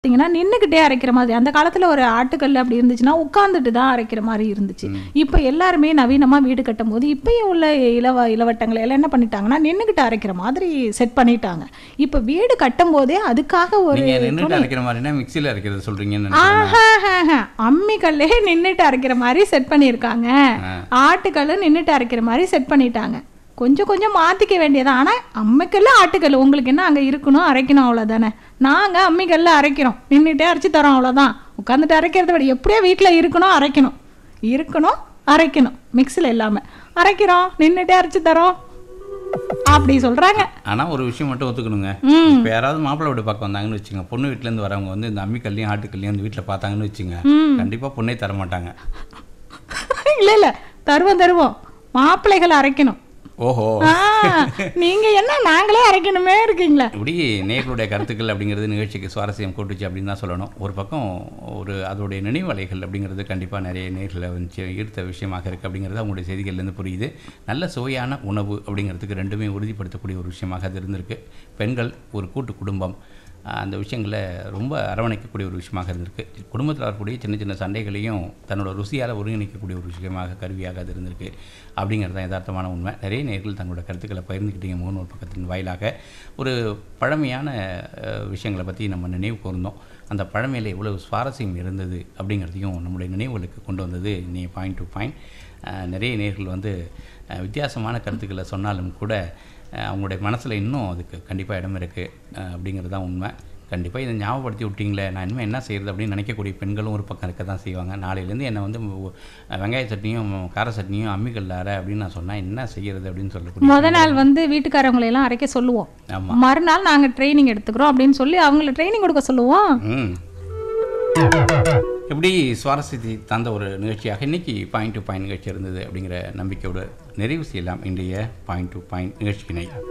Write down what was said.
பார்த்தீங்கன்னா நின்றுக்கிட்டே அரைக்கிற மாதிரி அந்த காலத்தில் ஒரு ஆட்டுக்கல் அப்படி இருந்துச்சுன்னா உட்காந்துட்டு தான் அரைக்கிற மாதிரி இருந்துச்சு இப்போ எல்லாருமே நவீனமாக வீடு கட்டும் போது இப்பயும் உள்ள இலவ இளவட்டங்களை எல்லாம் என்ன பண்ணிட்டாங்கன்னா நின்றுக்கிட்டு அரைக்கிற மாதிரி செட் பண்ணிட்டாங்க இப்போ வீடு கட்டும் போதே அதுக்காக ஒரு நீங்க நின்றுட்டு அரைக்கிற மாதிரினா மிக்சியில் அரைக்கிறது சொல்றீங்கன்னு நினைக்கிறேன் ஆஹாஹாஹா. அம்மிக்கல்லே நின்றுட்டு அரைக்கிற மாதிரி செட் பண்ணியிருக்காங்க ஆட்டுக்கல்லு நின்றுட்டு அரைக்கிற மாதிரி செட் பண்ணிட்டாங்க கொஞ்சம் கொஞ்சம் மாற்றிக்க வேண்டியதான் ஆனால் அம்மிக்கல்லு ஆட்டுக்கல் உங்களுக்கு என்ன அங்கே இருக்கணும் அரைக்கணும் அவ்வளோதானே நாங்கள் அம்மிக்கல்ல அரைக்கிறோம் நின்றுட்டே அரைச்சி தரோம் அவ்வளோதான் உட்காந்துட்டு அரைக்கிறத விட எப்படியோ வீட்டில் இருக்கணும் அரைக்கணும் இருக்கணும் அரைக்கணும் மிக்ஸில் இல்லாமல் அரைக்கிறோம் நின்றுட்டே அரைச்சி தரோம் அப்படி சொல்கிறாங்க ஆனா ஒரு விஷயம் மட்டும் ஒத்துக்கணுங்க இப்போ யாராவது மாப்பிள்ளை வீடு பார்க்க வந்தாங்கன்னு வச்சுங்க பொண்ணு வீட்டுல இருந்து வரவங்க வந்து இந்த அம்மிக்கல்லையும் ஆட்டுக்கல்லையும் அந்த வீட்டில் பார்த்தாங்கன்னு வச்சுங்க கண்டிப்பா பொண்ணே தர மாட்டாங்க இல்லை இல்லை தருவோம் தருவோம் மாப்பிள்ளைகள் அரைக்கணும் ஓஹோ ஆ, நீங்க என்ன நாங்களே அரைக்கணுமே இருக்கீங்களா இப்படி நேர்களுடைய கருத்துக்கள் அப்படிங்கிறது நிகழ்ச்சிக்கு சுவாரஸ்யம் கூட்டுச்சு அப்படின்னு தான் சொல்லணும் ஒரு பக்கம் ஒரு அதோடைய நினைவலைகள் அப்படிங்கிறது கண்டிப்பாக நிறைய நேர்களை வந்து ஈர்த்த விஷயமாக இருக்குது அப்படிங்கிறது அவங்களுடைய செய்திகள்லேருந்து புரியுது நல்ல சுவையான உணவு அப்படிங்கிறதுக்கு ரெண்டுமே உறுதிப்படுத்தக்கூடிய ஒரு விஷயமாக அது இருந்திருக்கு பெண்கள் ஒரு கூட்டு குடும்பம் ஆஹ், அந்த விஷயங்களை ரொம்ப அரவணைக்கக்கூடிய ஒரு விஷயமாக இருந்திருக்கு குடும்பத்தில் வரக்கூடிய சின்ன சின்ன சண்டைகளையும் தன்னோட ருசியால் ஒருங்கிணைக்கக்கூடிய ஒரு விஷயமாக கருவியாக அது இருந்திருக்கு அப்படிங்கிறது தான் யதார்த்தமான உண்மை நிறைய நேர்கள் தங்களோட கருத்துக்களை பகிர்ந்துக்கிட்டீங்க முகநூல் பக்கத்தின் வாயிலாக ஒரு பழமையான அஹ், விஷயங்களை பற்றி நம்ம நினைவு கூர்ந்தோம் அந்த பழமையில் எவ்வளவு சுவாரஸ்யம் இருந்தது அப்படிங்கிறதையும் நம்முடைய நினைவுகளுக்கு கொண்டு வந்தது நீ பாயிண்ட் டு பாயிண்ட் நிறைய நேர்கள் வந்து அஹ், வித்தியாசமான கருத்துக்களை சொன்னாலும் கூட அஹ், அவங்களுடைய மனசில் இன்னும் அதுக்கு கண்டிப்பாக இடம் இருக்குது அப்படிங்கிறது தான் உண்மை கண்டிப்பாக இதை ஞாபகப்படுத்தி விட்டீங்களே நான் இனிமேல் என்ன செய்கிறது அப்படின்னு நினைக்கக்கூடிய பெண்களும் ஒரு பக்கம் இருக்க தான் செய்வாங்க நாளையிலேருந்து என்னை வந்து உ- வெங்காய சட்னியும் கார சட்னியும் அம்மிக்கல்ல அரை அப்படின்னு நான் சொன்னால் என்ன செய்கிறது அப்படின்னு சொல்லக்கூடிய முத நாள் வந்து வீட்டுக்காரவங்களை எல்லாம் அரைக்க சொல்லுவோம் ஆமாம் மறுநாள் நாங்க ட்ரைனிங் எடுத்துக்கிறோம் அப்படின்னு சொல்லி அவங்கள ட்ரைனிங் கொடுக்க சொல்லுவோம் ம் எப்படி சுவாரஸ்யத்தை தந்த ஒரு நிகழ்ச்சியாக இன்னைக்கு பாயிண்ட் டு பாயிண்ட் நிகழ்ச்சி இருந்தது அப்படிங்கிற நம்பிக்கையோடு நிறைவு செய்யலாம் இன்றைய பாயிண்ட் டு பாயிண்ட் நிகழ்ச்சியினை